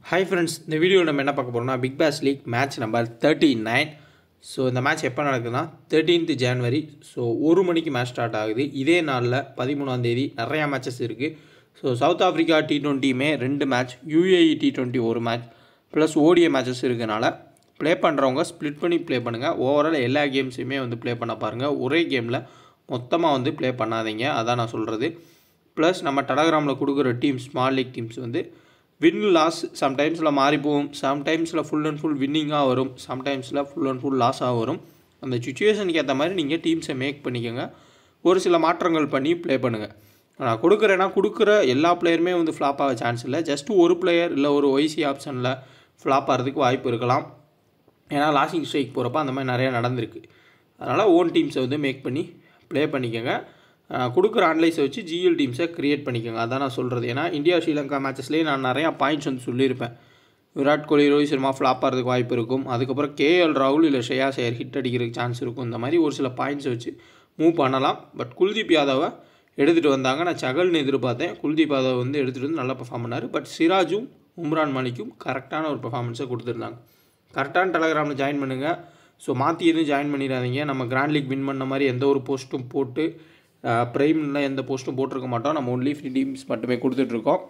hi friends இந்த video நம்ம என்ன பார்க்க போகிறோம்னா Big Bash league match number thirty nine so இந்த மேட்ச் எப்போ நடக்குதுன்னா தேர்ட்டீன்த் ஜான்வரி ஸோ ஒரு மணிக்கு மேட்ச் ஸ்டார்ட் ஆகுது இதே நாளில் பதிமூணாம் தேதி நிறையா மேட்சஸ் இருக்குது ஸோ சவுத் ஆஃப்ரிக்கா டி டுவெண்ட்டியுமே ரெண்டு மேட்ச் யூஏஇ டி டுவெண்ட்டி ஒரு மேட்ச் ப்ளஸ் ஓடிய மேட்சஸ் இருக்கனால ப்ளே பண்ணுறவங்க ஸ்ப்ளிட் பண்ணி ப்ளே பண்ணுங்கள் ஓவரால் எல்லா கேம்ஸையுமே வந்து ப்ளே பண்ண பாருங்கள் ஒரே கேமில் மொத்தமாக வந்து ப்ளே பண்ணாதீங்க அதான் நான் சொல்கிறது ப்ளஸ் நம்ம டெலகிராமில் கொடுக்குற டீம் ஸ்மால் லீக் டீம்ஸ் வந்து வின் லாஸ் சம்டைம்ஸில் மாறி போகும் சம்டைம்ஸில் ஃபுல் அண்ட் ஃபுல் வின்னிங்காக வரும் சம்டைம்ஸில் ஃபுல் அண்ட் ஃபுல் லாஸாக வரும் அந்த சுச்சுவேஷனுக்கு ஏற்ற மாதிரி நீங்கள் டீம்ஸை மேக் பண்ணிக்கோங்க ஒரு சில மாற்றங்கள் பண்ணி ப்ளே பண்ணுங்கள் நான் கொடுக்குறேன்னா கொடுக்குற எல்லா பிளேயருமே வந்து ஃப்ளாப் ஆக சான்ஸ் இல்லை ஜஸ்ட் ஒரு பிளேயர் இல்லை ஒரு ஒய்சி ஆப்ஷனில் ஃப்ளாப் ஆகிறதுக்கு வாய்ப்பு இருக்கலாம் ஏன்னா லாஸ்டிங் ஸ்ட்ரைக் போகிறப்ப அந்த மாதிரி நிறையா நடந்திருக்கு அதனால் ஓன் டீம்ஸை வந்து மேக் பண்ணி ப்ளே பண்ணிக்கோங்க அஹ் கொடுக்குற அனலைஸை வச்சு ஜிஎல் டீம்ஸை க்ரியேட் பண்ணிக்கோங்க அதான் நான் சொல்கிறது ஏன்னா இந்தியா ஸ்ரீலங்கா மேட்சஸ்லேயே நான் நிறையா பாயிண்ட்ஸ் வந்து சொல்லியிருப்பேன் விராட் கோலி ரோஹித் சர்மா ஃப்ளாப் ஆகிறதுக்கு வாய்ப்பு இருக்கும் அதுக்கப்புறம் கேஎல் ராகுல் இல்லை ஷ்ரேயா சேர் ஹிட் அடிக்கிறதுக்கு சான்ஸ் இருக்கும் இந்த மாதிரி ஒரு சில பாயிண்ட்ஸை வச்சு மூவ் பண்ணலாம் பட் குல்தீப் யாதவை எடுத்துகிட்டு வந்தாங்க நான் சகல்னு எதிர்பார்த்தேன் குல்தீப் யாதவ் வந்து எடுத்துகிட்டு வந்து நல்லா பெர்ஃபார்ம் பண்ணார் பட் சிராஜும் உம்ரான் மலிக்கும் கரெக்டான ஒரு பெர்ஃபார்மன்ஸை கொடுத்துருந்தாங்க கரெக்டான டெலகிராமில் ஜாயின் பண்ணுங்கள் ஸோ மாற்றி எதுவும் ஜாயின் பண்ணிடாதீங்க நம்ம கிராண்ட் லீக் வின் பண்ண மாதிரி எந்த ஒரு போஸ்ட்டும் போட்டு ப்ரைமில் எந்த போஸ்ட்டும் போட்டிருக்க மாட்டோம் நம்ம ஒன்லி ஃப்ரீ டீம்ஸ் மட்டுமே கொடுத்துட்ருக்கோம்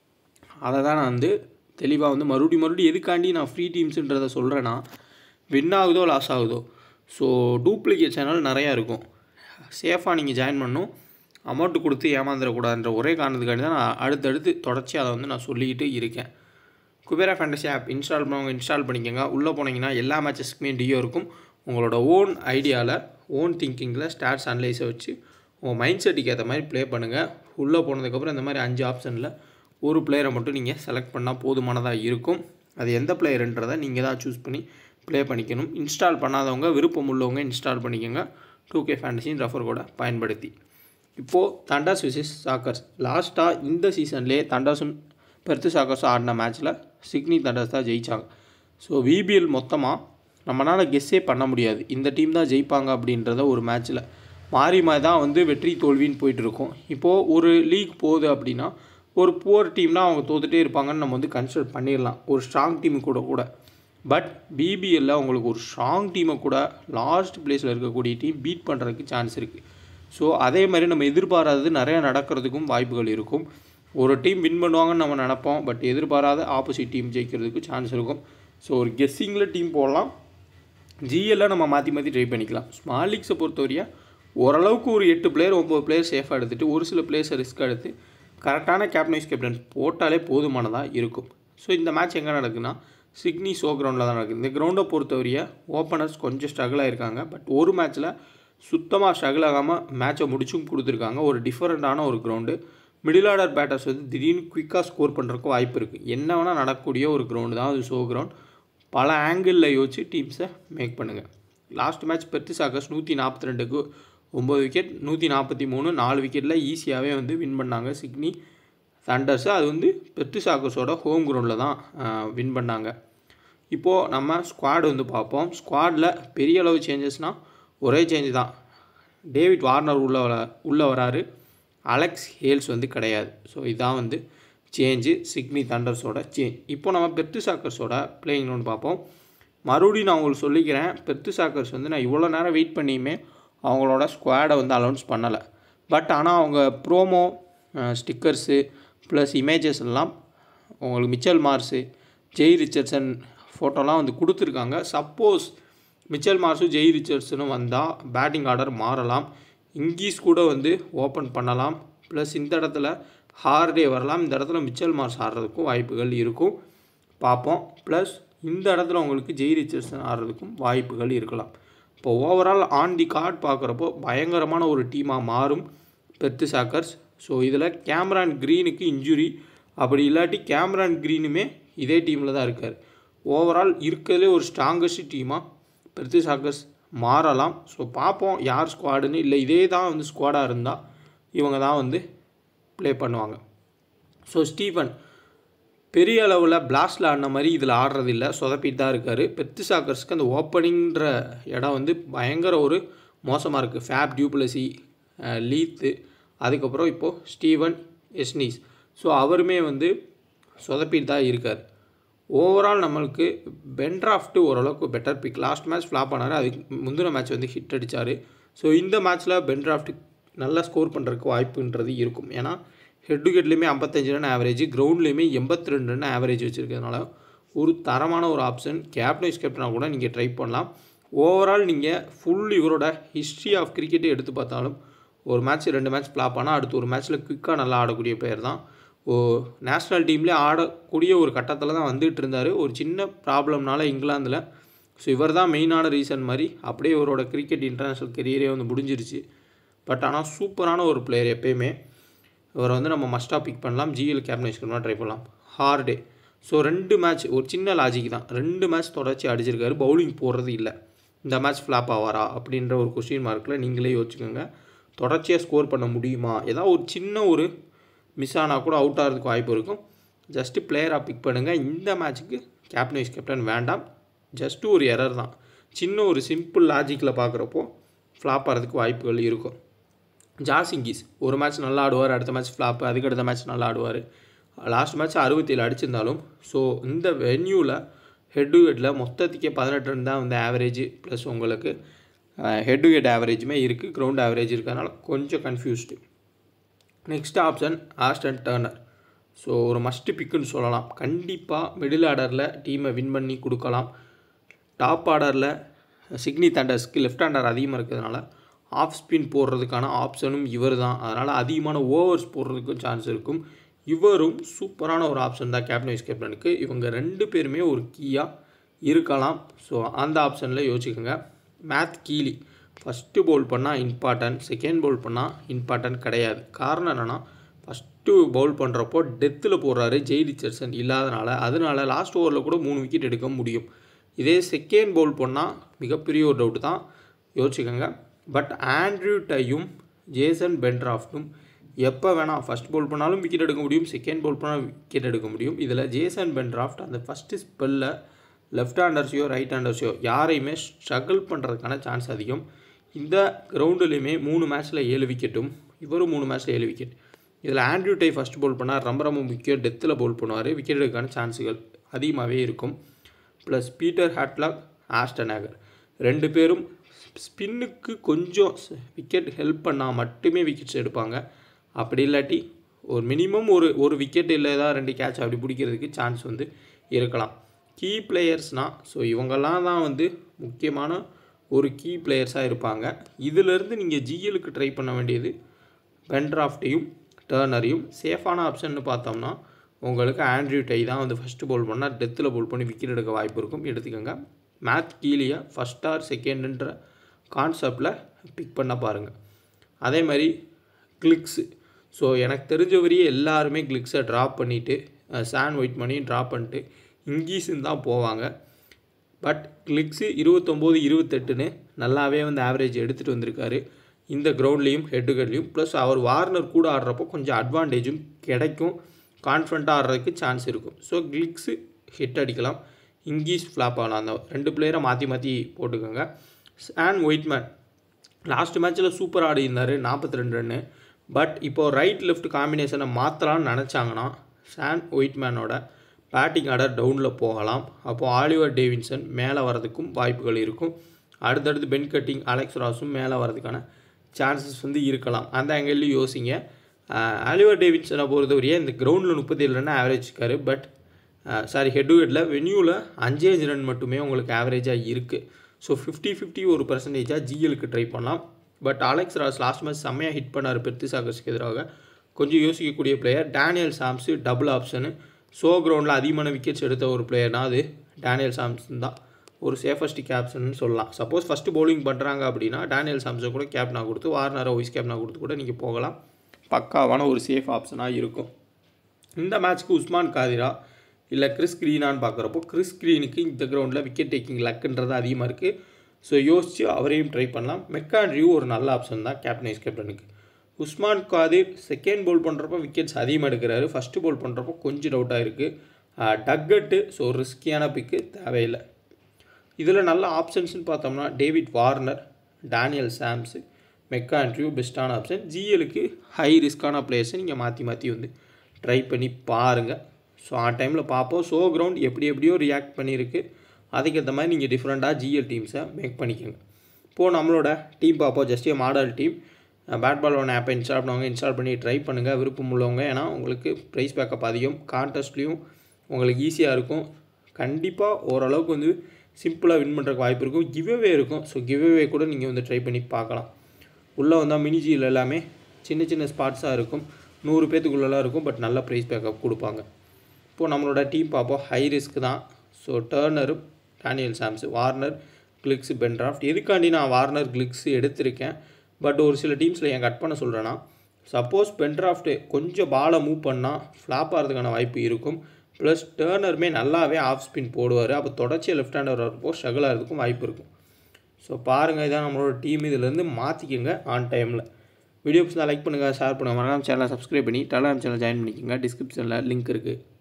அதை தான் நான் வந்து தெளிவாக வந்து மறுபடியும் மறுபடியும் எதுக்காண்டி நான் ஃப்ரீ டீம்ஸுன்றதை சொல்கிறேன்னா வின் ஆகுதோ லாஸ் ஆகுதோ ஸோ டூப்ளிகேட் சேனல் நிறையா இருக்கும் சேஃபாக நீங்கள் ஜாயின் பண்ணணும் அமௌண்ட்டு கொடுத்து ஏமாந்துடக்கூடாதுன்ற ஒரே காரணத்துக்காண்டி தான் நான் அடுத்தடுத்து தொடர்ச்சி அதை வந்து நான் சொல்லிக்கிட்டு இருக்கேன் குபேரா ஃபேண்டசி ஆப் இன்ஸ்டால் பண்ணவங்க இன்ஸ்டால் பண்ணிக்கோங்க உள்ளே போனீங்கன்னா எல்லா மேட்சஸ்க்குமே டியோ இருக்கும் உங்களோட ஓன் ஐடியாவில் ஓன் திங்கிங்கில் ஸ்டாட்ஸ் அனலைஸை வச்சு உங்கள் மைண்ட் செட்டுக்கு ஏற்ற மாதிரி ப்ளே பண்ணுங்கள் உள்ளே போனதுக்கப்புறம் இந்த மாதிரி அஞ்சு ஆப்ஷனில் ஒரு பிளேயரை மட்டும் நீங்கள் செலக்ட் பண்ணால் போதுமானதாக இருக்கும் அது எந்த பிளேயருன்றதை நீங்கள் தான் சூஸ் பண்ணி ப்ளே பண்ணிக்கணும் இன்ஸ்டால் பண்ணாதவங்க விருப்பம் உள்ளவங்க இன்ஸ்டால் பண்ணிக்கோங்க டூ கே ஃபேண்டசின் ரெஃபர் கூட பயன்படுத்தி இப்போது தண்டாஸ் விசிஸ் சாக்கர்ஸ் லாஸ்ட்டாக இந்த சீசன்லேயே தண்டாஸும் பெர்த்து சாக்கர்ஸும் ஆடின மேட்ச்சில் சிக்னி தண்டாஸ் தான் ஜெயித்தாங்க ஸோ விபிஎல் மொத்தமாக நம்மளால் கெஸ்ஸே பண்ண முடியாது இந்த டீம் தான் ஜெயிப்பாங்க அப்படின்றத ஒரு மேட்ச்சில் மாறி மாறி தான் வந்து வெற்றி தோல்வின்னு போயிட்டு இருக்கோம் இப்போது ஒரு லீக் போகுது அப்படின்னா ஒரு புவர் டீம்னா அவங்க தோத்துட்டே இருப்பாங்கன்னு நம்ம வந்து கன்சிடர் பண்ணிடலாம் ஒரு ஸ்ட்ராங் டீம் கூட கூட பட் பிபிஎல்ல உங்களுக்கு ஒரு ஸ்ட்ராங் டீமை கூட லாஸ்ட் பிளேஸில் இருக்கக்கூடிய டீம் பீட் பண்ணுறதுக்கு சான்ஸ் இருக்குது ஸோ அதே மாதிரி நம்ம எதிர்பாராதது நிறையா நடக்கிறதுக்கும் வாய்ப்புகள் இருக்கும் ஒரு டீம் வின் பண்ணுவாங்கன்னு நம்ம நினப்போம் பட் எதிர்பாராத ஆப்போசிட் டீம் ஜெயிக்கிறதுக்கு சான்ஸ் இருக்கும் ஸோ ஒரு கெஸ்ஸிங்கில் டீம் போடலாம் ஜிஎல்ல நம்ம மாற்றி மாற்றி ட்ரை பண்ணிக்கலாம் ஸ்மால் லீக்ஸை பொறுத்தவரையா ஓரளவுக்கு ஒரு எட்டு பிளேயர் ஒம்பது பிளேயர் சேஃபாக எடுத்துகிட்டு ஒரு சில பிளேயர்ஸை ரிஸ்க் எடுத்து கரெக்டான கேப்டனைஸ் கேப்டன் போட்டாலே போதுமானதாக இருக்கும் ஸோ இந்த மேட்ச் எங்கே நடக்குதுன்னா சிக்னி ஷோ கிரவுண்டில் தான் நடக்குது இந்த கிரவுண்டை பொறுத்தவரையா ஓப்பனர்ஸ் கொஞ்சம் ஸ்ட்ரகிள் ஆயிருக்காங்க பட் ஒரு மேட்ச்சில் சுத்தமாக ஸ்ட்ரகிள் ஆகாமல் மேட்சை முடிச்சும் கொடுத்துருக்காங்க ஒரு டிஃப்ரெண்ட்டான ஒரு கிரவுண்டு மிடில் ஆர்டர் பேட்டர்ஸ் வந்து திடீர்னு குயிக்காக ஸ்கோர் பண்ணுறதுக்கு வாய்ப்பு இருக்குது என்ன வேணால் நடக்கக்கூடிய ஒரு கிரவுண்டு தான் அது ஷோ கிரவுண்ட் பல ஆங்கிளில் யோசிச்சு டீம்ஸை மேக் பண்ணுங்கள் லாஸ்ட் மேட்ச் பெர்த்து சாக்கர்ஸ் நூற்றி நாற்பத்தி ரெண்டுக்கு ஒம்பது விக்கெட் நூற்றி நாற்பத்தி மூணு நாலு விக்கெட்டில் ஈஸியாகவே வந்து வின் பண்ணாங்க சிக்னி தண்டர்ஸு அது வந்து பெர்த்து சாக்கர்ஸோட ஹோம் கிரவுண்டில் தான் வின் பண்ணாங்க இப்போது நம்ம ஸ்குவாட் வந்து பார்ப்போம் ஸ்குவாடில் பெரிய அளவு சேஞ்சஸ்னால் ஒரே சேஞ்ச் தான் டேவிட் வார்னர் உள்ள வர உள்ளே வராரு அலெக்ஸ் ஹேல்ஸ் வந்து கிடையாது ஸோ இதான் வந்து சேஞ்சு சிக்னி தண்டர்ஸோட சேஞ்ச் இப்போ நம்ம பெர்த்து சாக்கர்ஸோட பிளேயிங் ஒன்று பார்ப்போம் மறுபடியும் நான் உங்களுக்கு சொல்லிக்கிறேன் பெர்த்து சாக்கர்ஸ் வந்து நான் இவ்வளோ நேரம் வெயிட் பண்ணியுமே அவங்களோட ஸ்குவாடை வந்து அலௌன்ஸ் பண்ணலை பட் ஆனால் அவங்க ப்ரோமோ ஸ்டிக்கர்ஸு ப்ளஸ் இமேஜஸ் எல்லாம் உங்களுக்கு மிச்சல் மார்ஸு ஜெய் ரிச்சர்ட்சன் ஃபோட்டோலாம் வந்து கொடுத்துருக்காங்க சப்போஸ் மிச்சல் மார்ஸும் ஜெய் ரிச்சர்ட்ஸனும் வந்தால் பேட்டிங் ஆர்டர் மாறலாம் இங்கீஸ் கூட வந்து ஓப்பன் பண்ணலாம் ப்ளஸ் இந்த இடத்துல ஹார்டே வரலாம் இந்த இடத்துல மிச்சல் மார்ஸ் ஆடுறதுக்கும் வாய்ப்புகள் இருக்கும் பார்ப்போம் ப்ளஸ் இந்த இடத்துல உங்களுக்கு ஜெய் ரிச்சர்ட்சன் ஆடுறதுக்கும் வாய்ப்புகள் இருக்கலாம் இப்போ ஓவரால் ஆன் தி கார்டு பார்க்குறப்போ பயங்கரமான ஒரு டீமாக மாறும் பெர்த்து சாக்கர்ஸ் ஸோ இதில் கேமரான் க்ரீனுக்கு இன்ஜுரி அப்படி இல்லாட்டி கேமரான் க்ரீனுமே இதே டீமில் தான் இருக்கார் ஓவரால் இருக்கிறதுலே ஒரு ஸ்ட்ராங்கஸ்ட் டீமாக பெர்த்து சாக்கர்ஸ் மாறலாம் ஸோ பார்ப்போம் யார் ஸ்குவாடுன்னு இல்லை இதே தான் வந்து ஸ்குவாடாக இருந்தால் இவங்க தான் வந்து ப்ளே பண்ணுவாங்க ஸோ ஸ்டீஃபன் பெரிய அளவில் பிளாஸ்டில் ஆடின மாதிரி இதில் ஆடுறது இல்லை சொதப்பிட்டு தான் இருக்கார் பெர்த்து சாக்கர்ஸ்க்கு அந்த ஓப்பனிங்கிற இடம் வந்து பயங்கர ஒரு மோசமாக இருக்குது ஃபேப் டியூப்ளசி லீத்து அதுக்கப்புறம் இப்போது ஸ்டீவன் எஸ்னீஸ் ஸோ அவருமே வந்து சொதப்பிட்டு தான் இருக்கார் ஓவரால் நம்மளுக்கு பென்ட்ராஃப்ட்டு ஓரளவுக்கு better pick last match flop ஆனார் அதுக்கு முந்தின மேட்ச் வந்து ஹிட் அடித்தார் ஸோ இந்த மேட்ச்சில் பென்ட்ராஃப்ட் நல்லா ஸ்கோர் பண்ணுறதுக்கு வாய்ப்புன்றது இருக்கும் ஏன்னா ஹெட் டு ஹெட்லேயுமே ஐம்பத்தஞ்சு ரன் ஆவரேஜ் கிரவுண்ட்லேயுமே எண்பத்தி ரெண்டு ரன் ஆவரேஜ் வச்சுருக்கிறதுனால ஒரு தரமான ஒரு ஆப்ஷன் கேப்டன் வைஸ் கேப்டனாக கூட நீங்கள் ட்ரை பண்ணலாம் ஓவரால் நீங்கள் ஃபுல் இவரோட ஹிஸ்ட்ரி ஆஃப் கிரிக்கெட்டை எடுத்து பார்த்தாலும் ஒரு மேட்ச் ரெண்டு மேட்ச் ஃப்ளாப் ஆனால் அடுத்து ஒரு மேட்ச்சில் குயிக்காக நல்லா ஆடக்கூடிய பிளேயர் தான் ஓ நேஷ்னல் டீம்லேயே ஆடக்கூடிய ஒரு கட்டத்தில் தான் வந்துகிட்டு இருந்தார் ஒரு சின்ன ப்ராப்ளம்னால இங்கிலாந்தில் ஸோ இவர் தான் மெயினான ரீசன் மாதிரி அப்படியே இவரோட கிரிக்கெட் இன்டர்நேஷ்னல் கெரியரே வந்து முடிஞ்சிருச்சு பட் ஆனால் சூப்பரான ஒரு பிளேயர் எப்பயுமே இவரை வந்து நம்ம மஸ்ட்டாக பிக் பண்ணலாம் ஜிஎல் கேப்டன் ட்ரை பண்ணலாம் ஹார்டே ஸோ ரெண்டு மேட்ச் ஒரு சின்ன லாஜிக் தான் ரெண்டு மேட்ச் தொடர்ச்சி அடிச்சிருக்காரு பவுலிங் போடுறது இல்லை இந்த மேட்ச் ஃப்ளாப் ஆவாரா அப்படின்ற ஒரு கொஸ்டின் மார்க்கில் நீங்களே யோசிச்சுக்கோங்க தொடர்ச்சியாக ஸ்கோர் பண்ண முடியுமா ஏதாவது ஒரு சின்ன ஒரு மிஸ் ஆனால் கூட அவுட் ஆகிறதுக்கு வாய்ப்பு இருக்கும் ஜஸ்ட்டு பிளேயராக பிக் பண்ணுங்கள் இந்த மேட்ச்சுக்கு கேப்டன் வைஸ் கேப்டன் வேண்டாம் ஜஸ்ட்டு ஒரு எரர் தான் சின்ன ஒரு சிம்பிள் லாஜிக்கில் பார்க்குறப்போ ஃப்ளாப் ஆகிறதுக்கு வாய்ப்புகள் இருக்கும் ஜாசிங்கிஸ் ஒரு மேட்ச் நல்லா ஆடுவார் அடுத்த மேட்ச் ஃப்ளாப் அதுக்கு அடுத்த மேட்ச் நல்லா ஆடுவார் லாஸ்ட் மேட்ச் அறுபத்தேழு அடிச்சிருந்தாலும் ஸோ இந்த வென்யூவில் ஹெட் டு ஹெட்டில் மொத்தத்துக்கே பதினெட்டு ரன் தான் வந்து ஆவரேஜ் ப்ளஸ் உங்களுக்கு ஹெட் டு ஹெட் ஆவரேஜுமே இருக்குது கிரவுண்ட் ஆவரேஜ் இருக்கிறதுனால கொஞ்சம் confused next option Ashton Turner so ஒரு மஸ்ட்டு பிக்குன்னு சொல்லலாம் கண்டிப்பாக மிடில் ஆர்டரில் டீமை வின் பண்ணி கொடுக்கலாம் டாப் ஆர்டரில் சிக்னி தண்டர்ஸ்க்கு லெஃப்ட் ஹேண்டர் அதிகமாக இருக்கிறதுனால ஆஃப் ஸ்பின் போடுறதுக்கான ஆப்ஷனும் இவர் தான் அதனால் அதிகமான ஓவர்ஸ் போடுறதுக்கும் சான்ஸ் இருக்கும் இவரும் சூப்பரான ஒரு ஆப்ஷன் தான் கேப்டன் வைஸ் கேப்டனுக்கு இவங்க ரெண்டு பேருமே ஒரு கீயாக இருக்கலாம் ஸோ அந்த ஆப்ஷனில் யோசிச்சுக்கோங்க மேத் கீலி ஃபஸ்ட்டு பவுல் பண்ணால் இம்பார்ட்டன்ட் செகண்ட் பவுல் பண்ணால் இம்பார்ட்டன்ட் கிடையாது காரணம் என்னென்னா ஃபஸ்ட்டு பவுல் பண்ணுறப்போ டெத்தில் போடுறாரு ஜெய் ரிச்சர்சன் இல்லாதனால அதனால லாஸ்ட் ஓவரில் கூட மூணு விக்கெட் எடுக்க முடியும் இதே செகண்ட் பவுல் பண்ணால் மிகப்பெரிய ஒரு டவுட் தான் யோசிச்சுக்கோங்க பட் ஆண்ட்ரியூ டையும் ஜேசன் பென்ட்ராஃப்டும் எப்போ வேணால் ஃபஸ்ட் பவுல் பண்ணாலும் விக்கெட் எடுக்க முடியும் செகண்ட் பவுல் பண்ணாலும் விக்கெட் எடுக்க முடியும் இதில் ஜேசன் பென்ட்ராஃப்ட் அந்த ஃபஸ்ட்டு ஸ்பெல்லில் லெஃப்ட் ஹேண்டர்ஸையோ ரைட் ஹேண்டர்ஸையோ யாரையுமே ஸ்ட்ரகிள் பண்ணுறதுக்கான சான்ஸ் அதிகம் இந்த கிரவுண்டுலேயுமே மூணு மேட்ச்சில் ஏழு விக்கெட்டும் இவரும் மூணு மேட்ச்சில் ஏழு விக்கெட் இதில் ஆண்ட்ரியூ டை ஃபஸ்ட் பவுல் பண்ணால் ரொம்ப ரொம்ப முக்கியம் டெத்தில் பவுல் பண்ணுவார் விக்கெட் எடுக்கான சான்ஸுகள் அதிகமாகவே இருக்கும் ப்ளஸ் பீட்டர் ஹேட்லாக் ஆஸ்டன் ஆகர் ரெண்டு பேரும் ஸ்பின்னுக்கு கொஞ்சம் விக்கெட் ஹெல்ப் பண்ணால் மட்டுமே விக்கெட்ஸ் எடுப்பாங்க அப்படி இல்லாட்டி ஒரு மினிமம் ஒரு ஒரு விக்கெட் இல்லை ஏதாவது ரெண்டு கேட்ச் அப்படி பிடிக்கிறதுக்கு சான்ஸ் வந்து இருக்கலாம் கீ பிளேயர்ஸ்னால் ஸோ இவங்கெல்லாம் தான் வந்து முக்கியமான ஒரு கீ பிளேயர்ஸாக இருப்பாங்க இதிலேருந்து நீங்கள் ஜிஎலுக்கு ட்ரை பண்ண வேண்டியது பென்ட்ராஃப்டையும் டேர்னரையும் சேஃபான ஆப்ஷன்னு பார்த்தோம்னா உங்களுக்கு ஆண்ட்ரியூ டை தான் வந்து ஃபஸ்ட்டு பவுல் பண்ணால் டெத்தில் பவுல் பண்ணி விக்கெட் எடுக்க வாய்ப்பு இருக்கும் எடுத்துக்கோங்க மேத் கீலியா ஃபஸ்ட் ஆர் செகண்டுன்ற கான்செப்டில் பிக் பண்ண பாருங்கள் அதே மாதிரி கிளிக்ஸு ஸோ எனக்கு தெரிஞ்ச வரையே எல்லாருமே கிளிக்ஸை ட்ராப் பண்ணிவிட்டு சான் ஒயிட் பண்ணி ட்ராப் பண்ணிட்டு இங்கீஸுன்னு தான் போவாங்க பட் கிளிக்ஸு இருபத்தொம்போது இருபத்தெட்டுன்னு நல்லாவே வந்து ஆவரேஜ் எடுத்துகிட்டு வந்திருக்காரு இந்த கிரவுண்ட்லேயும் ஹெட் டு ஹெட்லேயும் ப்ளஸ் அவர் வார்னர் கூட ஆடுறப்போ கொஞ்சம் அட்வான்டேஜும் கிடைக்கும் கான்ஃபிடண்ட்டாக ஆடுறதுக்கு சான்ஸ் இருக்கும் ஸோ கிளிக்ஸு ஹிட் அடிக்கலாம் இங்கீஸ் ஃப்ளாப் ஆகலாம் அந்த ரெண்டு பிளேயரை மாற்றி மாற்றி போட்டுக்கோங்க சான் ஒயிட்மேன் லாஸ்ட் மேட்ச்சில் சூப்பர் ஆடி இருந்தார் நாற்பத்தி ரெண்டு ரன்னு பட் இப்போது ரைட் லெஃப்ட் காம்பினேஷனை மாற்றலாம்னு நினச்சாங்கன்னா சான் ஒயிட்மேனோட பேட்டிங் ஆர்டர் டவுனில் போகலாம் அப்போது ஆலிவர் டேவின்சன் மேலே வரதுக்கும் வாய்ப்புகள் இருக்கும் அடுத்தடுத்து பென் கட்டிங் அலெக்ஸ் ராஸும் மேலே வரதுக்கான சான்சஸ் வந்து இருக்கலாம் அந்த ஆங்கிள்லையும் யோசிங்க ஆலிவர் டேவின்சனை பொறுத்தவரையே இந்த கிரவுண்டில் முப்பத்தேழு ரன் ஆவரேஜ் இருக்காரு பட் சாரி ஹெட் டு ஹெட்டில் வென்யூவில் அஞ்சே அஞ்சு ரன் மட்டுமே உங்களுக்கு ஆவரேஜாக இருக்குது ஸோ ஃபிஃப்டி ஃபிஃப்டி ஒரு பர்சன்டேஜாக ஜிஎலுக்கு ட்ரை பண்ணலாம் but Alex Ross last match செம்மையாக ஹிட் பண்ணார் பெர்த்தி சாகர்ஸ்க்கு எதிராக கொஞ்சம் யோசிக்கக்கூடிய player Daniel Sams double option so கிரவுண்டில் அதிகமான விக்கெட்ஸ் எடுத்த ஒரு பிளேயர்னால் அது டேனியல் சாம்சன் தான் ஒரு சேஃபஸ்ட் கேப்ஷன் சொல்லலாம் சப்போஸ் ஃபஸ்ட்டு பவுலிங் பண்ணுறாங்க அப்படின்னா டேனியல் சாம்சை கூட கேப்டனாக கொடுத்து வார்னரை வைஸ் கேப்டனாக கொடுத்து கூட நீங்கள் போகலாம் பக்காவான ஒரு சேஃப் ஆப்ஷனாக இருக்கும் இந்த மேட்ச்க்கு உஸ்மான் காதிரா இல்லை கிறிஸ் க்ரீனான்னு பார்க்குறப்போ கிறிஸ் க்ரீனுக்கு இந்த கிரவுண்டில் விக்கெட் டேக்கிங் லக்குன்றது அதிகமாக இருக்குது ஸோ யோசித்து அவரையும் ட்ரை பண்ணலாம் மெக்கான்ட்ரியூ ஒரு நல்ல ஆப்ஷன் தான் கேப்டன் வைஸ் கேப்டனுக்கு உஸ்மான் காதிர் செகண்ட் பவுல் பண்ணுறப்போ விக்கெட்ஸ் அதிகமாக எடுக்கிறாரு ஃபஸ்ட்டு பவுல் பண்ணுறப்போ கொஞ்சம் டவுட்டாக இருக்குது டக்கட்டு ஸோ ரிஸ்கியான பிக்கு தேவையில்லை இதில் நல்ல ஆப்ஷன்ஸ்னு பார்த்தோம்னா David Warner Daniel Sams McAndrew பெஸ்ட்டான ஆப்ஷன் ஜிஎலுக்கு ஹை ரிஸ்க்கான பிளேயர்ஸை நீங்கள் மாற்றி மாற்றி வந்து ட்ரை பண்ணி பாருங்கள் ஸோ ஆ டைமில் பார்ப்போம் ஷோ கிரவுண்ட் எப்படி எப்படியோ ரியாக்ட் பண்ணியிருக்கு அதுக்கேற்ற மாதிரி நீங்கள் டிஃப்ரெண்ட்டாக ஜிஎல் டீம்ஸை மேக் பண்ணிக்கோங்க இப்போது நம்மளோட டீம் பார்ப்போம் just a model team bat ball one ஆப்பை இன்ஸ்டால் பண்ணுவாங்க இன்ஸ்டால் பண்ணி ட்ரை பண்ணுங்கள் விருப்பம் உள்ளவங்க ஏன்னா உங்களுக்கு ப்ரைஸ் பேக்கப் அதிகம் கான்டெஸ்ட்லேயும் உங்களுக்கு ஈஸியாக இருக்கும் கண்டிப்பாக ஓரளவுக்கு வந்து சிம்பிளாக வின் பண்ணுறதுக்கு வாய்ப்பு இருக்கும் கிவ்அவே இருக்கும் ஸோ கிவ்அவே கூட நீங்கள் வந்து ட்ரை பண்ணி பார்க்கலாம் உள்ளே வந்தால் மினிஜியில் எல்லாமே சின்ன சின்ன ஸ்பாட்ஸாக இருக்கும் நூறு பேத்துக்குள்ளெல்லாம் இருக்கும் பட் நல்ல ப்ரைஸ் பேக்கப் கொடுப்பாங்க இப்போது நம்மளோட டீம் பார்ப்போம் ஹை ரிஸ்க் தான் so Turner Daniel Sams Warner கிளிக்ஸ் பென்ட்ராஃப்ட் எதுக்காண்டி நான் வார்னர் கிளிக்ஸ் எடுத்திருக்கேன் பட் ஒரு சில டீம்ஸில் ஏன் கட் பண்ண சொல்கிறேன்னா சப்போஸ் பென்ட்ராஃப்ட்டு கொஞ்சம் பாலை மூவ் பண்ணால் ஃப்ளாப் ஆகிறதுக்கான வாய்ப்பு இருக்கும் ப்ளஸ் டேர்னருமே நல்லாவே ஆஃப் ஸ்பின் போடுவார் அப்போ தொடர்ச்சியாக லெஃப்ட் ஹேண்டர் வரப்போ ஸ்ட்ரகிள் ஆகிறதுக்கும் வாய்ப்பு இருக்கும் ஸோ பாருங்கள் இதான் நம்மளோட டீம் இதிலேருந்து மாற்றிக்கோங்க ஆன் டைமில் வீடியோ பிடிச்சா லைக் பண்ணுங்கள் ஷேர் பண்ணுங்கள் மறக்காம சேனலை சப்ஸ்கிரைப் பண்ணி டெலாம் சேனல் ஜாயின் பண்ணிக்கோங்க டிஸ்கிரிப்ஷனில் லிங்க் இருக்குது